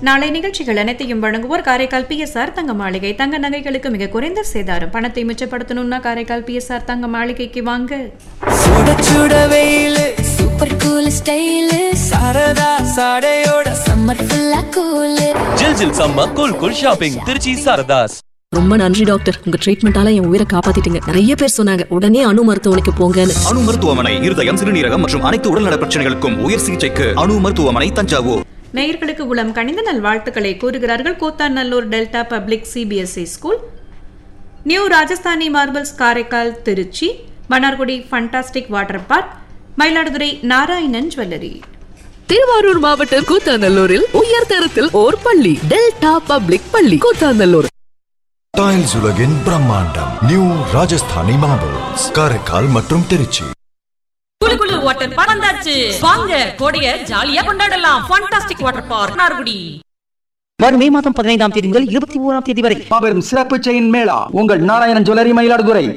நாளை நிகழ்ச்சிகள் அனைத்தையும் வழங்குவோர் காரைக்கால் பிஎஸ்ஆர் தங்க மாளிகை தங்க நகைகளுக்கு மிக குறைந்த சேதாரம் பணத்தை மிச்சப்படுத்தணும்னா காரைக்கால் பிஎஸ்ஆர் தங்க மாளிகைக்கு வாங்க சுட சுட வெயிலு சூப்பர் கூல் ஸ்டைலு சரதா சாடையோட சம்மர் ஃபுல்லா கூலு ஜில் ஜில் சம்ம cool cool shopping Trichy Saradhas ரொம்ப நன்றி டாக்டர் உங்க ட்ரீட்மெண்டால என் உயிரை காப்பாத்திட்டீங்க நிறைய பேர் சொன்னாங்க உடனே அணு மருத்துவமனைக்கு போங்கன்னு அணு மருத்துவமனை இருதயம் சிறுநீரகம் மற்றும் அனைத்து உடல்நல பிரச்சனைகளுக்கும் உயர் சிகிச்சைக்கு அணு மருத்துவமனை தஞ்சாவூர் நேயர்களுக்கு உளம் கணிந்த நல்வாழ்த்துக்களை கூறுகிறார்கள் Koothanallur delta public CBSE school new Rajasthani marbles Karaikal Trichy Mannargudi fantastic water park Mayiladuthurai Narayanan jewellery Thiruvarur மாவட்டம் கூத்தாநல்லூரில் உயர் தரத்தில் ஓர் பள்ளி டெல்டா பப்ளிக் பள்ளி கூத்தாநல்லூர் டைல்ஸ் உலகின் பிரம்மாண்டம் நியூ ராஜஸ்தானி மார்பிள்ஸ் காரைக்கால் மற்றும் திருச்சி குளு குளு வாட்டர் பார்க் வந்தாச்சு வாங்க கோடைய ஜாலியா கொண்டாடலாம் ஃபண்டாஸ்டிக் வாட்டர் பார்க் நார்குடி வரும் மே மாதம் பதினைந்தாம் தேதி முதல் இருபத்தி ஓராம் தேதி வரை மாபெரும் சிறப்பு செயின் மேளா உங்கள் நாராயணன் ஜுவல்லரி மயிலாடுதுறை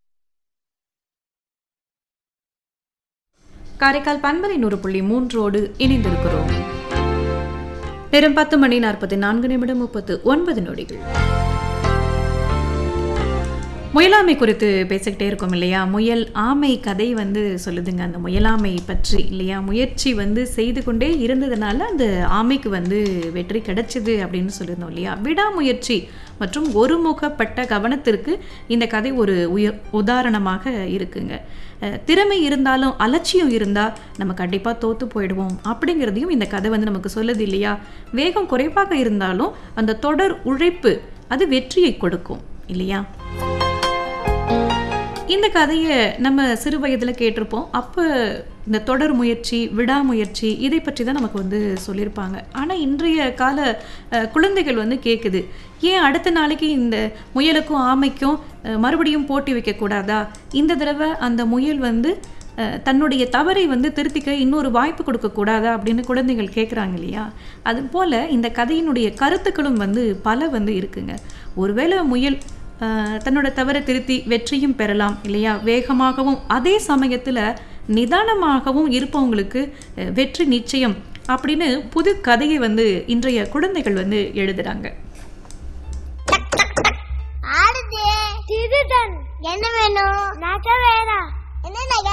காரைக்கால் பண்பலை நூறு புள்ளி மூன்றோடு இணைந்திருக்கிறோம் நேரம் பத்து மணி நாற்பத்தி நான்கு நிமிடம் முப்பத்து ஒன்பது நொடிகள் முயலாமை குறித்து பேசிக்கிட்டே இருக்கோம் இல்லையா முயல் ஆமை கதை வந்து சொல்லுதுங்க அந்த முயலாமை பற்றி இல்லையா முயற்சி வந்து செய்து கொண்டே இருந்ததுனால அந்த ஆமைக்கு வந்து வெற்றி கிடைச்சிது அப்படின்னு சொல்லியிருந்தோம் இல்லையா விடாமுயற்சி மற்றும் ஒருமுகப்பட்ட கவனத்திற்கு இந்த கதை ஒரு உய உதாரணமாக இருக்குங்க அஹ், திறமை இருந்தாலும் அலட்சியம் இருந்தால் நம்ம கண்டிப்பாக தோற்று போயிடுவோம் அப்படிங்கிறதையும் இந்த கதை வந்து நமக்கு சொல்லுது இல்லையா வேகம் குறைவாக இருந்தாலும் அந்த தொடர் உழைப்பு அது வெற்றியை கொடுக்கும் இல்லையா இந்த கதையை நம்ம சிறு வயதில் கேட்டிருப்போம் அப்போ இந்த தொடர் முயற்சி விடாமுயற்சி இதை பற்றி தான் நமக்கு வந்து சொல்லியிருப்பாங்க ஆனால் இன்றைய கால அஹ், குழந்தைகள் வந்து கேட்குது ஏன் அடுத்த நாளைக்கு இந்த முயலுக்கும் ஆமைக்கும் அஹ், மறுபடியும் போட்டி வைக்கக்கூடாதா இந்த தடவை அந்த முயல் வந்து அஹ், தன்னுடைய தவறை வந்து திருத்திக்க இன்னொரு வாய்ப்பு கொடுக்கக்கூடாதா அப்படின்னு குழந்தைகள் கேட்குறாங்க இல்லையா அதுபோல் இந்த கதையினுடைய கருத்துக்களும் வந்து பல வந்து இருக்குங்க ஒருவேளை முயல் ஆஹ் தன்னோட தவறை திருத்தி வெற்றியும் பெறலாம் இல்லையா வேகமாகவும் அதே சமயத்தில் நிதானமாகவும் இருப்பவங்களுக்கு அஹ், வெற்றி நிச்சயம் அப்படின்னு புது கதையை வந்து இன்றைய குழந்தைகள் வந்து எழுதுறாங்க ஆடுதே திருடன் என்ன வேணும் நகை வேணாம் என்ன நகை